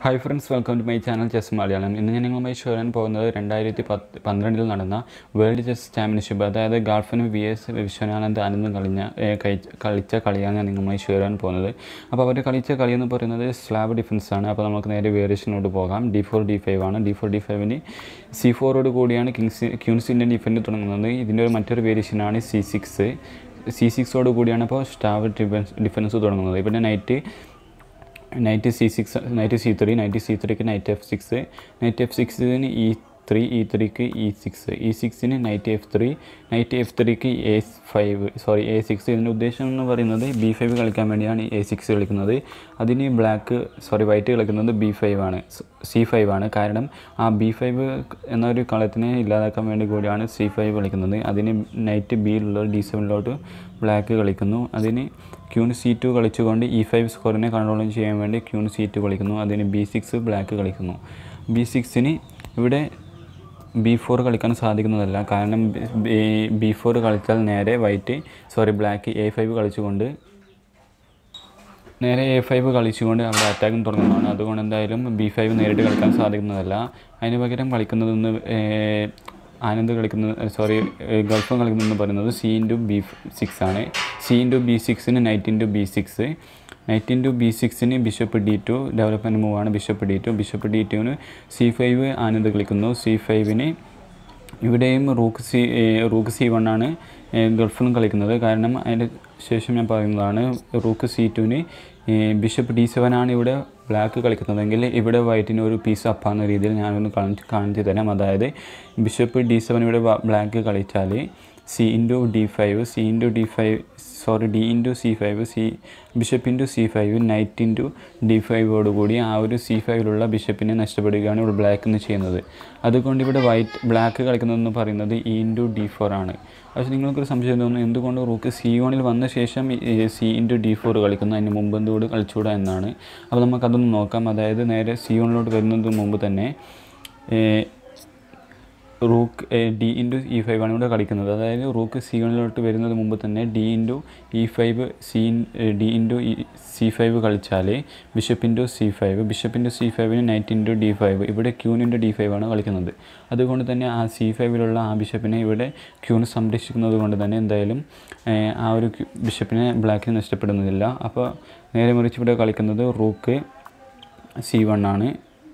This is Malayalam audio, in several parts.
hi friends welcome to my channel chess Malayalam ഇന്ന് ഞാൻ നിങ്ങളുമായി ഷെയർ ചെയ്യാൻ പോകുന്നത് രണ്ടായിരത്തി പത്ത് പന്ത്രണ്ടിൽ നടന്ന വേൾഡ് ചെസ് ചാമ്പ്യൻഷിപ്പ് അതായത് ഗാൾഫിന് വി എസ് വിശ്വനാനന്ദ് ആനന്ദ് കളിഞ്ഞ ഏ, കഴിച്ച- കളിച്ച കളിയാണ് ഞാൻ നിങ്ങളുമായി ഷെയർ ചെയ്യാൻ പോകുന്നത് അപ്പോൾ അവർ കളിച്ച കളി എന്ന് പറയുന്നത് സ്ലാബ് ഡിഫൻസ് ആണ് അപ്പോൾ നമുക്ക് നേരെ വേരിയേഷനോട് പോകാം ഡി ഫോർ ഡി ഫൈവ് ആണ് ഡി ഫോർ ഡി ഫൈവിന് സി ഫോറോട് കൂടിയാണ് കിങ്സ് ക്യൂൻസിൻ്റെ ഡിഫൻഡ് തുടങ്ങുന്നത് ഇതിൻ്റെ ഒരു മറ്റൊരു വേരിയേഷനാണ് സി സിക്സ് സി സിക്സോട് കൂടിയാണ് അപ്പോൾ സ്റ്റാവ് ഡിഫൻസ് ഡിഫൻസ് തുടങ്ങുന്നത് ഇവിടെ knight knight C six knight C three knight C ത്രീക്ക് knight F six knight F സിക്സിന് ഇ ത്രീ ഇ ത്രീക്ക് ഇ സിക്സ് ഇ സിക്സിന് knight F three knight F ത്രീക്ക് A five sorry A six ഇതിൻ്റെ ഉദ്ദേശം എന്ന് പറയുന്നത് ബി ഫൈവ് കളിക്കാൻ വേണ്ടിയാണ് എ സിക്സ് കളിക്കുന്നത് അതിന് ബ്ലാക്ക് സോറി വൈറ്റ് കളിക്കുന്നത് ബി ഫൈവ് ആണ് സി ഫൈവ് ആണ് കാരണം ആ ബി ഫൈവ് എന്നൊരു കളത്തിനെ ഇല്ലാതാക്കാൻ വേണ്ടി കൂടിയാണ് സി ഫൈവ് കളിക്കുന്നത് അതിന് നൈറ്റ് ബിയിലുള്ള ഡി സെവനിലോട്ട് ബ്ലാക്ക് കളിക്കുന്നു അതിന് ക്യൂൺ സി ടു കളിച്ചുകൊണ്ട് ഇ ഫൈവ് സ്കോറിനെ കൺട്രോൾ ചെയ്യാൻ വേണ്ടി ക്യൂൺ സി ടു കളിക്കുന്നു അതിന് ബി സിക്സ് ബ്ലാക്ക് കളിക്കുന്നു ബി സിക്സിന് ഇവിടെ ബി ഫോർ കളിക്കാൻ സാധിക്കുന്നതല്ല കാരണം ബി ഫോർ കളിച്ചാൽ നേരെ white sorry black A five കളിച്ചുകൊണ്ട് നേരെ എ ഫൈവ് കളിച്ചുകൊണ്ട് അവിടെ അറ്റാക്കും തുടങ്ങുന്നതാണ് അതുകൊണ്ട് എന്തായാലും ബി ഫൈവ് നേരിട്ട് കളിക്കാൻ സാധിക്കുന്നതല്ല അതിന് പകരം കളിക്കുന്നതെന്ന് ഏർ, ആനന്ദ് കളിക്കുന്നത് സോറി ഗൾഫും കളിക്കുന്നതെന്ന് പറയുന്നത് സി ഇൻറ്റു ബി സിക്സ് ആണ് സി ഇൻറ്റു ബി സിക്സിന് knight into B six knight into B സിക്സിന് ബിഷപ്പ് ഡി ടു ഡെവലപ്മെൻറ്റ് മൂവാണ് bishop D two bishop D ടുവിന് സി ഫൈവ് ആനന്ദ് കളിക്കുന്നു സി ഫൈവിന് ഇവിടെയും rook C rook C one ആണ് ഗൾഫിലും കളിക്കുന്നത് കാരണം അതിൻ്റെ ശേഷം ഞാൻ പറയുന്നതാണ് റൂക്ക് സി ടുവിന് ബിഷപ്പ് ഡി സെവൻ ആണ് ഇവിടെ ബ്ലാക്ക് കളിക്കുന്നതെങ്കിൽ ഇവിടെ വൈറ്റിന് ഒരു പീസ് അപ്പാന്ന രീതിയിൽ ഞാനൊന്ന് കാണിച്ച് കാണിച്ചു തരാം അതായത് ബിഷപ്പ് ഡി സെവൻ ഇവിടെ ബ്ലാക്ക് കളിച്ചാൽ C into D five C into D five sorry D into C five C bishop into C five knight into D ഫൈവോടുകൂടി ആ ഒരു സി ഫൈവിലുള്ള ബിഷപ്പിനെ നഷ്ടപ്പെടുകയാണ് ഇവിടെ ബ്ലാക്ക് എന്ന് ചെയ്യുന്നത് അതുകൊണ്ട് ഇവിടെ വൈറ്റ് ബ്ലാക്ക് കളിക്കുന്നതെന്ന് പറയുന്നത് ഇ ഇൻറ്റു ഡി ഫോർ ആണ് പക്ഷേ നിങ്ങൾക്കൊരു സംശയം തോന്നുന്നു എന്തുകൊണ്ട് റൂക്ക് സി വണിൽ വന്ന ശേഷം സി ഇൻറ്റു ഡി ഫോർ കളിക്കുന്നു അതിന് മുമ്പ് എന്തുകൊണ്ട് കളിച്ചുകൂടാ എന്നാണ് അപ്പോൾ നമുക്കതൊന്ന് നോക്കാം അതായത് നേരെ സി വണിലോട്ട് വരുന്നതിന് മുമ്പ് തന്നെ ഏഹ്, rook D into E five ആണ് ഇവിടെ കളിക്കുന്നത് അതായത് റൂക്ക് സി വണ്ണിലോട്ട് വരുന്നത് മുമ്പ് തന്നെ D into E five C D into C five കളിച്ചാൽ bishop into C five bishop into C ഫൈവിന് നൈറ്റ് ഇൻറ്റു ഡി ഫൈവ് ഇവിടെ ക്യൂൻ ഇൻറ്റു ഡി ഫൈവ് ആണ് കളിക്കുന്നത് അതുകൊണ്ട് തന്നെ ആ സി ഫൈവിലുള്ള ആ ബിഷപ്പിനെ ഇവിടെ ക്യൂന് സംരക്ഷിക്കുന്നത് കൊണ്ട് തന്നെ എന്തായാലും ഏഹ്, ആ ഒരു ക്യൂ- ബിഷപ്പിനെ ബ്ലാക്കിന് നഷ്ടപ്പെടുന്നില്ല അപ്പോൾ നേരെ മറിച്ച് ഇവിടെ കളിക്കുന്നത് റൂക്ക് സി വൺ ആണ്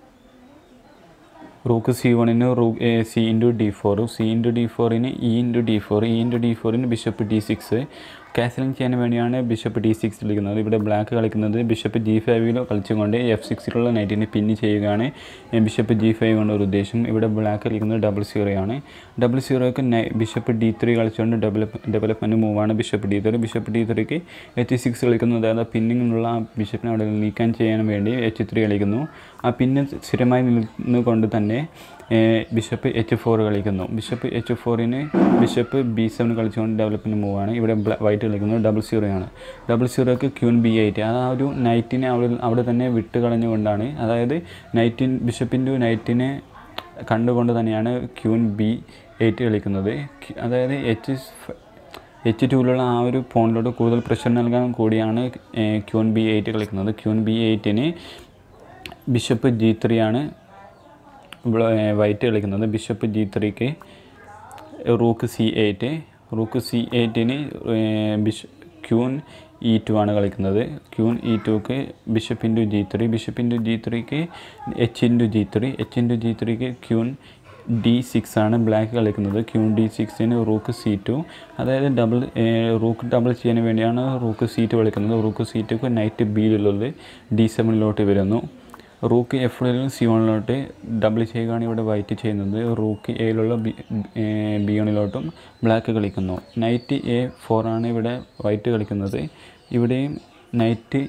റൂക്ക് സി വണ്ണിന് rook C into D four C into D ഫോറിന് E into D four E into D ഫോറിന് ബിഷപ്പ് ഡി സിക്സ് കാസലിംഗ് ചെയ്യാൻ വേണ്ടിയാണ് ബിഷപ്പ് ഡി സിക്സ് കളിക്കുന്നത് ഇവിടെ ബ്ലാക്ക് കളിക്കുന്നത് ബിഷപ്പ് ജി ഫൈവിൽ കളിച്ചുകൊണ്ട് എഫ് സിക്സിലുള്ള നൈറ്റിനെ പിന്ന് ചെയ്യുകയാണ് ഏ, ബിഷപ്പ് ജി ഫൈവ് കൊണ്ട് ഒരു ഉദ്ദേശം ഇവിടെ ബ്ലാക്ക് കളിക്കുന്നത് ഡബിൾ സീറോ ആണ് ഡബിൾ സീറോയ്ക്ക് ബിഷപ്പ് ഡി ത്രീ കളിച്ചുകൊണ്ട് ഡെവലപ്പ് ഡെവലപ്മെൻറ്റ് മൂവാണ് bishop D three bishop D ത്രീക്ക് എച്ച് സിക്സ് കളിക്കുന്നത് അതായത് പിന്നിങ്ങുള്ള ആ ബിഷപ്പിനെ അവിടെ നീക്കാൻ ചെയ്യാൻ വേണ്ടി എച്ച് ത്രീ കളിക്കുന്നു ആ പിന്ന് സ്ഥിരമായി നിൽന്നുകൊണ്ട് തന്നെ ഏഹ്, ബിഷപ്പ് എച്ച് ഫോർ കളിക്കുന്നു ബിഷപ്പ് എച്ച് ഫോറിന് ബിഷപ്പ് ബി സെവൻ കളിച്ചുകൊണ്ട് ഡെവലപ്മെൻറ്റ് മൂവാണ് ഇവിടെ ബ്ല- വൈറ്റ് കളിക്കുന്നത് ഡബിൾ സീറോ ആണ് ഡബിൾ സീറോയ്ക്ക് ക്യൂൻ ബി എയ്റ്റ് ആ ഒരു നൈറ്റിനെ അവിടെ അവിടെ തന്നെ വിട്ട് കളഞ്ഞുകൊണ്ടാണ് അതായത് നൈറ്റിൻ ബിഷപ്പിൻ്റെ നൈറ്റിനെ കണ്ടുകൊണ്ട് തന്നെയാണ് ക്യൂൻ ബി എയ്റ്റ് കളിക്കുന്നത് ക്യു- അതായത് എച്ച് എച്ച് ടുവിലുള്ള ആ ഒരു പോണിലോട്ട് കൂടുതൽ പ്രഷർ നൽകാൻ കൂടിയാണ് ഏഹ്, ക്യൂൻ ബി എയ്റ്റ് കളിക്കുന്നത് ക്യൂൻ ബി എയ്റ്റിന് ബിഷപ്പ് ജി ത്രീ ആണ് ഇവിടെ ഏഹ്, വൈറ്റ് കളിക്കുന്നത് ബിഷപ്പ് ജി ത്രീക്ക് rook C eight rook C എയ്റ്റിന് ബിഷ ക്യൂൻ ഇ ടു ആണ് കളിക്കുന്നത് ക്യൂൻ ഇ ടുക്ക് bishop into G three bishop into G ത്രീക്ക് H into G three H into G ത്രീക്ക് queen D six ആണ് ബ്ലാക്ക് കളിക്കുന്നത് ക്യൂൺ ഡി സിക്സിന് റൂക്ക് സി ടു അതായത് ഡബിൾ റൂക്ക് ഡബിൾ ചെയ്യാൻ വേണ്ടിയാണ് റൂക്ക് സി ടു കളിക്കുന്നത് റൂക്ക് സി ടുക്ക് നൈറ്റ് ബിയിലുള്ളത് ഡി സെവനിലോട്ട് വരുന്നു റൂക്ക് എഫിലും സി വണിലോട്ട് ഡബിൾ ചെയ്യുകയാണ് ഇവിടെ വൈറ്റ് ചെയ്യുന്നത് റൂക്ക് എയിലുള്ള ബി ബി വണിലോട്ടും ബ്ലാക്ക് കളിക്കുന്നു നൈറ്റ് എ ഫോറാണ് ഇവിടെ വൈറ്റ് കളിക്കുന്നത് ഇവിടെയും നൈറ്റ്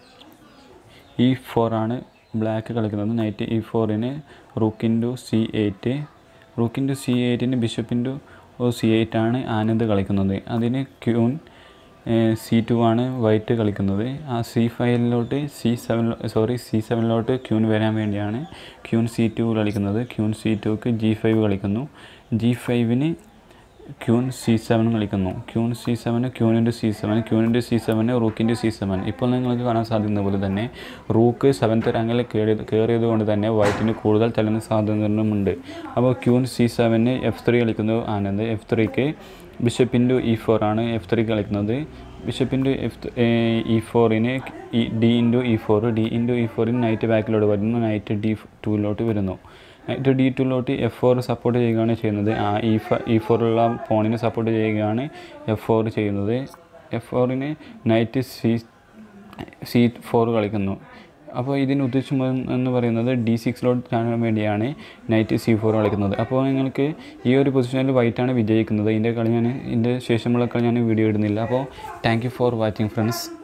ഇ ഫോറാണ് ബ്ലാക്ക് കളിക്കുന്നത് നൈറ്റ് ഇ ഫോറിന് rook into C eight rook into C എയ്റ്റിന് ബിഷപ്പ് ഇൻറ്റു സി എയ്റ്റ് ആണ് ആനന്ദ് കളിക്കുന്നത് അതിന് ക്യൂൺ സി ടു ആണ് വൈറ്റ് കളിക്കുന്നത് ആ സി ഫൈവിലോട്ട് സി സെവൻ സോറി സി സെവനിലോട്ട് ക്യൂൻ വരാൻ വേണ്ടിയാണ് ക്യൂൻ സി ടു കളിക്കുന്നത് ക്യൂൻ സി ടുക്ക് ജി ഫൈവ് കളിക്കുന്നു ജി ഫൈവിന് ക്യൂൻ സി സെവൻ കളിക്കുന്നു ക്യൂൻ സി സെവൻ ക്യൂനിൻ്റെ സി സെവൻ ക്യൂനിൻ്റെ സി സെവൻ റൂക്കിൻ്റെ സി സെവൻ ഇപ്പോൾ നിങ്ങൾക്ക് കാണാൻ സാധിക്കുന്ന പോലെ തന്നെ റൂക്ക് സെവൻത്ത് റാങ്കിൽ കയറിയത് കയറിയത് കൊണ്ട് തന്നെ വൈറ്റിന് കൂടുതൽ ചലന സാധ്യതകളുമുണ്ട് അപ്പോൾ ക്യൂൻ സി സെവന് എഫ് ത്രീ കളിക്കുന്നു ആനന്ദ് എഫ് ത്രീക്ക് ബിഷപ്പ് ഇൻറ്റു ഇ ഫോർ ആണ് എഫ് ത്രീ കളിക്കുന്നത് ബിഷപ്പ് ഇൻറ്റു എഫ് ഇ ഫോറിന് D into E four D into E ഫോറിന് നൈറ്റ് ബാക്കിലോട്ട് വരുന്നു നൈറ്റ് ഡി ടൂവിലോട്ട് വരുന്നു നൈറ്റ് ഡി ടൂലോട്ട് എഫ് ഫോർ സപ്പോർട്ട് ചെയ്യുകയാണ് ചെയ്യുന്നത് ആ ഇ ഫ ഇ ഫോറുള്ള ഫോണിനെ സപ്പോർട്ട് ചെയ്യുകയാണ് എഫ് ഫോർ ചെയ്യുന്നത് എഫ് ഫോറിന് നൈറ്റ് സി സി ഫോർ കളിക്കുന്നു അപ്പോൾ ഇതിന് ഉദ്ദേശം എന്ന് പറയുന്നത് ഡി സിക്സിലോട്ട് കാണാൻ വേണ്ടിയാണ് നൈറ്റ് സി ഫോർ കളിക്കുന്നത് അപ്പോൾ നിങ്ങൾക്ക് ഈ ഒരു പൊസിഷനിൽ വൈറ്റാണ് വിജയിക്കുന്നത് ഇതിൻ്റെ കളി ഞാൻ ഇതിൻ്റെ ശേഷമുള്ള കളി ഞാൻ വീഡിയോ ഇടുന്നില്ല അപ്പോൾ thank you for watching friends